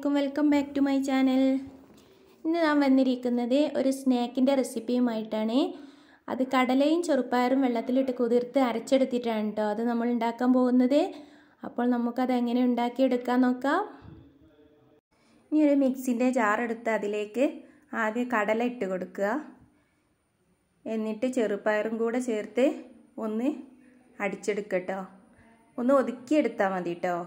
അലൈക്കും welcome back to my channel ഇന്ന് ഞാൻ വന്നിരിക്കുന്നത് ഒരു സ്നാക്കിൻ്റെ റെസിപ്പിയുമായിട്ടാണ് അത് കടലയും ചെറുപ്പയറും വെള്ളത്തിലിട്ട് കുതിർത്ത് അരച്ചെടുത്തിട്ടാണ് കേട്ടോ അത് നമ്മൾ ഉണ്ടാക്കാൻ പോകുന്നത് അപ്പോൾ നമുക്കത് എങ്ങനെ ഉണ്ടാക്കിയെടുക്കാൻ നോക്കാം ഇനി ഒരു മിക്സിൻ്റെ ജാർ എടുത്ത് അതിലേക്ക് ആദ്യം കടല ഇട്ട് കൊടുക്കുക എന്നിട്ട് ചെറുപ്പയറും കൂടെ ചേർത്ത് ഒന്ന് അടിച്ചെടുക്കട്ടോ ഒന്ന് ഒതുക്കിയെടുത്താൽ മതി കേട്ടോ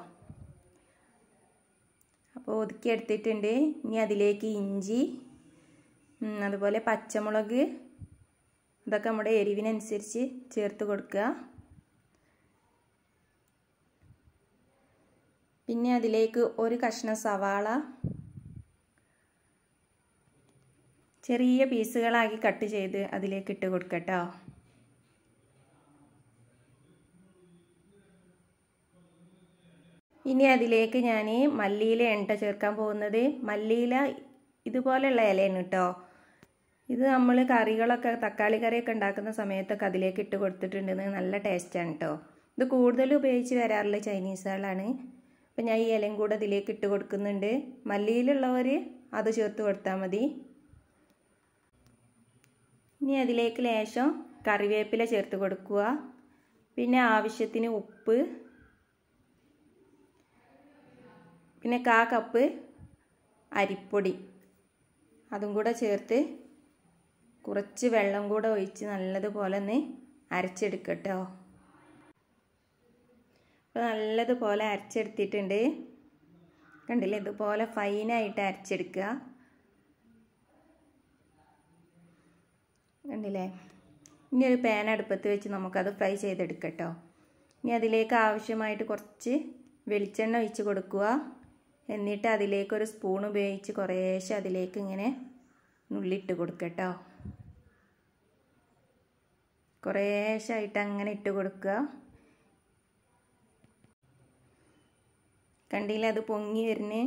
അപ്പോൾ ഒതുക്കി എടുത്തിട്ടുണ്ട് ഇനി അതിലേക്ക് ഇഞ്ചി അതുപോലെ പച്ചമുളക് ഇതൊക്കെ നമ്മുടെ എരിവിനനുസരിച്ച് ചേർത്ത് കൊടുക്കുക പിന്നെ അതിലേക്ക് ഒരു കഷ്ണം സവാള ചെറിയ പീസുകളാക്കി കട്ട് ചെയ്ത് അതിലേക്ക് ഇട്ട് കൊടുക്കട്ടോ ഇനി അതിലേക്ക് ഞാൻ മല്ലിയില എണ്ണ ചേർക്കാൻ പോകുന്നത് മല്ലിയില ഇതുപോലെയുള്ള ഇലയാണ് കേട്ടോ ഇത് നമ്മൾ കറികളൊക്കെ തക്കാളി കറിയൊക്കെ ഉണ്ടാക്കുന്ന സമയത്തൊക്കെ അതിലേക്ക് ഇട്ട് കൊടുത്തിട്ടുണ്ടെന്ന് നല്ല ടേസ്റ്റാണ് കേട്ടോ ഇത് കൂടുതൽ ഉപയോഗിച്ച് വരാറുള്ള ചൈനീസുകളാണ് അപ്പം ഞാൻ ഈ ഇലയും കൂടെ അതിലേക്ക് ഇട്ട് കൊടുക്കുന്നുണ്ട് മല്ലിയിലുള്ളവർ അത് ചേർത്ത് കൊടുത്താൽ മതി ഇനി അതിലേക്ക് ലേശം കറിവേപ്പില ചേർത്ത് കൊടുക്കുക പിന്നെ ആവശ്യത്തിന് ഉപ്പ് പിന്നെ കാ കപ്പ് അരിപ്പൊടി അതും കൂടെ ചേർത്ത് കുറച്ച് വെള്ളം കൂടെ ഒഴിച്ച് നല്ലതുപോലെ ഒന്ന് അരച്ചെടുക്കട്ടോ അപ്പോൾ നല്ലതുപോലെ അരച്ചെടുത്തിട്ടുണ്ട് കണ്ടില്ലേ ഇതുപോലെ ഫൈനായിട്ട് അരച്ചെടുക്കുക കണ്ടില്ലേ ഇനി ഒരു പാൻ അടുപ്പത്ത് വെച്ച് നമുക്കത് ഫ്രൈ ചെയ്തെടുക്കട്ടോ ഇനി അതിലേക്ക് ആവശ്യമായിട്ട് കുറച്ച് വെളിച്ചെണ്ണ ഒഴിച്ച് കൊടുക്കുക എന്നിട്ട് അതിലേക്ക് ഒരു സ്പൂൺ ഉപയോഗിച്ച് കുറേശ്ശെ അതിലേക്ക് ഇങ്ങനെ നുള്ളിട്ട് കൊടുക്കട്ടോ കുറേശ്ശായിട്ട് അങ്ങനെ ഇട്ട് കൊടുക്കുക കണ്ടില്ല അത് പൊങ്ങി വരുന്നേ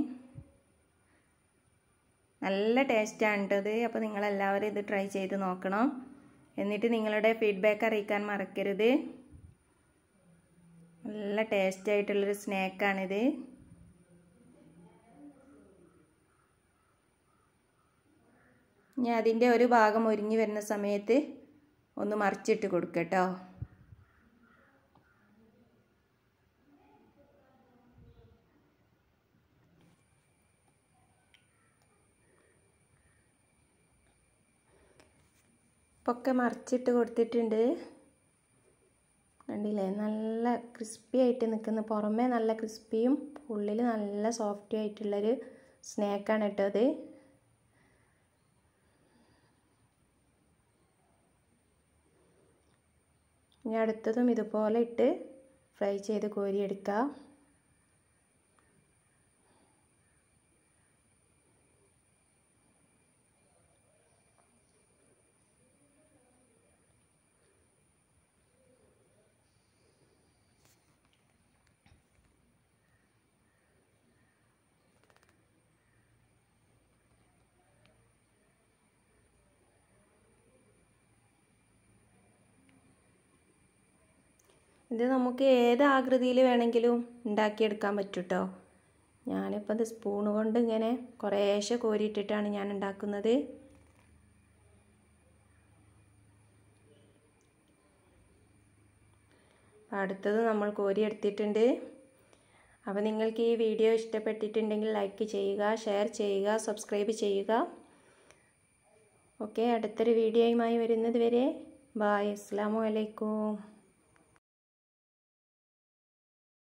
നല്ല ടേസ്റ്റാണ് കേട്ടത് അപ്പോൾ നിങ്ങളെല്ലാവരും ഇത് ട്രൈ ചെയ്ത് നോക്കണം എന്നിട്ട് നിങ്ങളുടെ ഫീഡ്ബാക്ക് അറിയിക്കാൻ മറക്കരുത് നല്ല ടേസ്റ്റായിട്ടുള്ളൊരു സ്നാക്കാണിത് ഞാൻ അതിൻ്റെ ഒരു ഭാഗം ഒരുങ്ങി വരുന്ന സമയത്ത് ഒന്ന് മറിച്ചിട്ട് കൊടുക്കട്ടോ ഒക്കെ മറിച്ചിട്ട് കൊടുത്തിട്ടുണ്ട് കണ്ടില്ലേ നല്ല ക്രിസ്പി ആയിട്ട് നിൽക്കുന്ന പുറമേ നല്ല ക്രിസ്പിയും ഉള്ളിൽ നല്ല സോഫ്റ്റ് ആയിട്ടുള്ളൊരു സ്നാക്കാണ് കേട്ടോ അത് ഇനി അടുത്തതും ഇതുപോലെ ഇട്ട് ഫ്രൈ ചെയ്ത് കോരിയെടുക്കാം ഇത് നമുക്ക് ഏത് ആകൃതിയിൽ വേണമെങ്കിലും ഉണ്ടാക്കിയെടുക്കാൻ പറ്റും കേട്ടോ ഞാനിപ്പോൾ ഇത് സ്പൂൺ കൊണ്ട് ഇങ്ങനെ കുറേശ്ശെ കോരിയിട്ടിട്ടാണ് ഞാൻ ഉണ്ടാക്കുന്നത് അടുത്തത് നമ്മൾ കോരിയെടുത്തിട്ടുണ്ട് അപ്പോൾ നിങ്ങൾക്ക് ഈ വീഡിയോ ഇഷ്ടപ്പെട്ടിട്ടുണ്ടെങ്കിൽ ലൈക്ക് ചെയ്യുക ഷെയർ ചെയ്യുക സബ്സ്ക്രൈബ് ചെയ്യുക ഓക്കെ അടുത്തൊരു വീഡിയോയുമായി വരുന്നത് വരെ ബായ് അസ്സാം വലൈക്കും